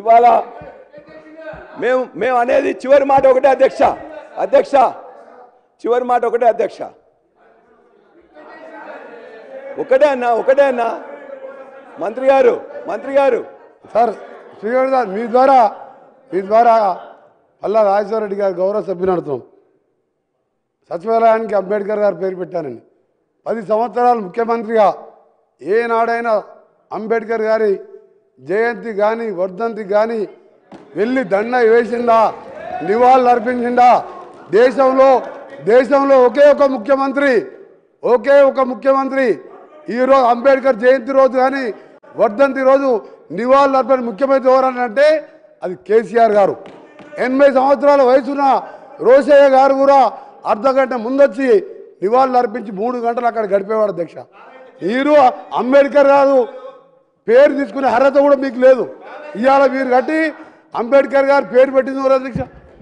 ఇవాళ మేము మేము అనేది చివరి మాట ఒకటే అధ్యక్ష అధ్యక్ష చివరి మాట ఒకటే అధ్యక్ష ఒకటే అన్నా ఒకటే అన్నా మంత్రి గారు మంత్రి గారు సార్ శ్రీగణ్ సార్ మీ ద్వారా మీ ద్వారా పల్లా రాజేశ్వర రెడ్డి గారు గౌరవ సభ్యుని అడుగుతున్నాం సచివాలయానికి అంబేద్కర్ గారు పేరు పెట్టానండి పది సంవత్సరాలు ముఖ్యమంత్రిగా ఏనాడైనా అంబేద్కర్ గారి జయంతి కానీ వర్ధంతి కానీ వెళ్ళి దండ వేసిందా నివాళులు అర్పించిందా దేశంలో దేశంలో ఒకే ఒక ముఖ్యమంత్రి ఒకే ఒక ముఖ్యమంత్రి ఈరోజు అంబేద్కర్ జయంతి రోజు కానీ వర్ధంతి రోజు నివాళులు అర్పణ ముఖ్యమంత్రి ఎవరని అంటే అది కేసీఆర్ గారు ఎనభై సంవత్సరాల వయసున్న రోషయ్య గారు కూడా అర్ధ గంట ముందొచ్చి నివాళులు అర్పించి మూడు గంటలు అక్కడ గడిపేవాడు అధ్యక్ష మీరు అంబేద్కర్ గారు పేరు తీసుకునే అర్హత కూడా మీకు లేదు ఇవాళ మీరు కట్టి అంబేద్కర్ గారు పేరు పెట్టింది ఎవరు అధ్యక్ష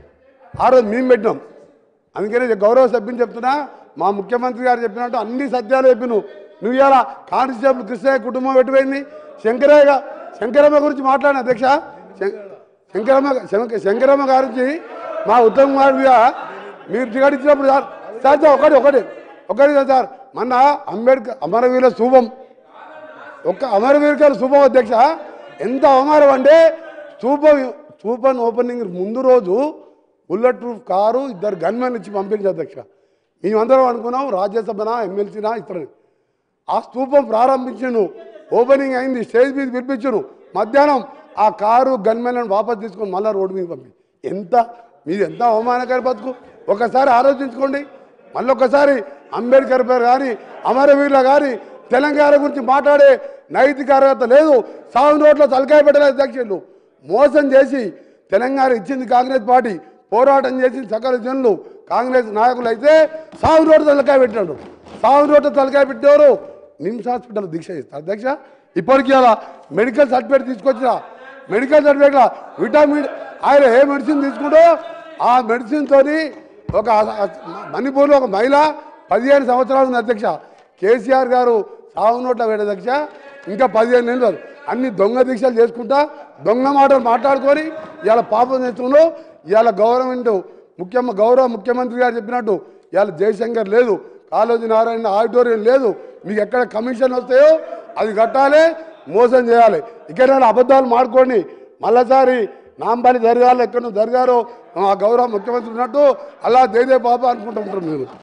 ఆ రోజు మేము పెట్టినాం అందుకనే ఇది గౌరవ సభ్యుని చెప్తున్నా మా ముఖ్యమంత్రి గారు చెప్పినట్టు అన్ని సత్యాలు చెప్పి నువ్వు నువ్వు ఇవాళ కానిస్టేబుల్ కృష్ణయ్య కుటుంబం పెట్టిపోయింది శంకరయ్య గా- శంకరమ్మ గురించి మాట్లాడిన అధ్యక్ష శం- శంకరమ్మ శంక- శంకరమ్మ గారించి మా ఉత్తమ్ కుమార్ మీద మీరు టికెట్ ఇచ్చినప్పుడు సార్ సార్ సార్ ఒకటి ఒకటి ఒకటి సార్ మొన్న అంబేద్కర్ అమరవీరుల శుభం ఒక్క అమరవీరుల శుభం అధ్యక్ష ఎంత అవమానం అంటే స్థూపం స్థూపం ఓపెనింగ్ ముందు రోజు బుల్లెట్ ప్రూఫ్ కారు ఇద్దరు గన్మెన్ ఇచ్చి పంపించారు అధ్యక్ష మేమందరం అనుకున్నాం రాజ్యసభనా ఎమ్మెల్సీనా ఇతరుని ఆ స్తూపం ప్రారంభించను ఓపెనింగ్ అయింది స్టేజ్ మీద పిలిపించను మధ్యాహ్నం ఆ కారు గన్మెన్లను వాపస్ తీసుకొని మళ్ళీ రోడ్డు మీద పంపి ఎంత మీది ఎంత అవమానకర బతుకు ఒకసారి ఆలోచించుకోండి మళ్ళీ ఒకసారి అంబేద్కర్ పేరు కానీ అమరవీరుల కానీ తెలంగాణ గురించి మాట్లాడే నైతిక అర్హత లేదు సాగు నోట్లో తలకాయ పెట్టలేదు అధ్యక్షులు మోసం చేసి తెలంగాణ ఇచ్చింది కాంగ్రెస్ పార్టీ పోరాటం చేసిన సకల జనులు కాంగ్రెస్ నాయకులు అయితే సాగు నోటు తలకాయ పెట్టినాడు సాగు నోటు తలకాయ పెట్టేవారు నిమ్స్ హాస్పిటల్ దీక్ష చేస్తారు అధ్యక్ష ఇప్పటికీ అలా మెడికల్ సర్టిఫికేట్ తీసుకొచ్చిన మెడికల్ సర్టిఫికేట్ విటమిన్ ఆయన ఏ మెడిసిన్ తీసుకుంటో ఆ మెడిసిన్ తోని ఒక మణిపూర్లో ఒక మహిళ పదిహేను సంవత్సరాలు ఉంది అధ్యక్ష కేసీఆర్ గారు సాగు నోట్ల వేడ అధ్యక్ష ఇంకా పదిహేను నెలలు అన్ని దొంగ దీక్షలు చేసుకుంటా దొంగ మాటలు మాట్లాడుకొని ఇవాళ పాపం చేస్తున్నాడు ఇవాళ గవర్నమెంట్ ముఖ్యమ గౌరవ ముఖ్యమంత్రి గారు చెప్పినట్టు ఇవాళ జయశంకర్ లేదు కాళోజీ నారాయణ ఆడిటోరియం లేదు మీకు ఎక్కడ కమిషన్ వస్తాయో అది కట్టాలి మోసం చేయాలి ఇక్కడ అబద్ధాలు మాడుకోండి మళ్ళీసారి నాంబాలి జరగాలి ఎక్కడ జరగారో ఆ గౌరవ ముఖ్యమంత్రి ఉన్నట్టు అలా దేదే బాబా అనుకుంటూ ఉంటారు మీరు